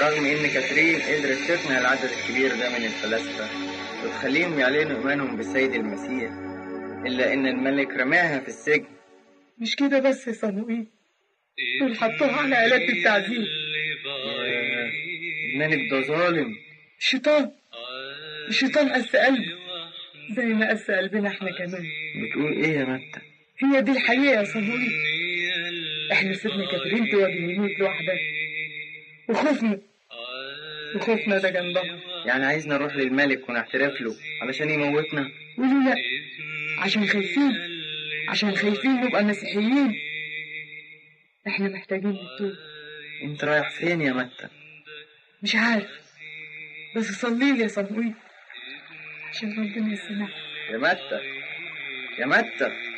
ورغم إن كاترين قدرت تقنع العدد الكبير ده من الفلاسفة وتخليهم يعلنوا إيمانهم بالسيد المسيح إلا إن الملك رماها في السجن مش كده بس يا صموئيل دول حطوها على آلات التعذيب ياه، ابنانك ده ظالم الشيطان الشيطان قس قلبه زي ما قس قلبنا احنا كمان بتقول إيه يا متى؟ هي دي الحقيقة يا صموئيل احنا سيبنا كاترين تواجه الموت لوحدها وخوفنا وخوفنا ده جنبها يعني عايزنا نروح للملك ونعترف له علشان يموتنا قولوا لا عشان خايفين عشان خايفين نبقى مسيحيين احنا محتاجين نتوب انت رايح فين يا متى مش عارف بس صلي لي يا صموئيل عشان ربنا يسمعك يا متى يا متى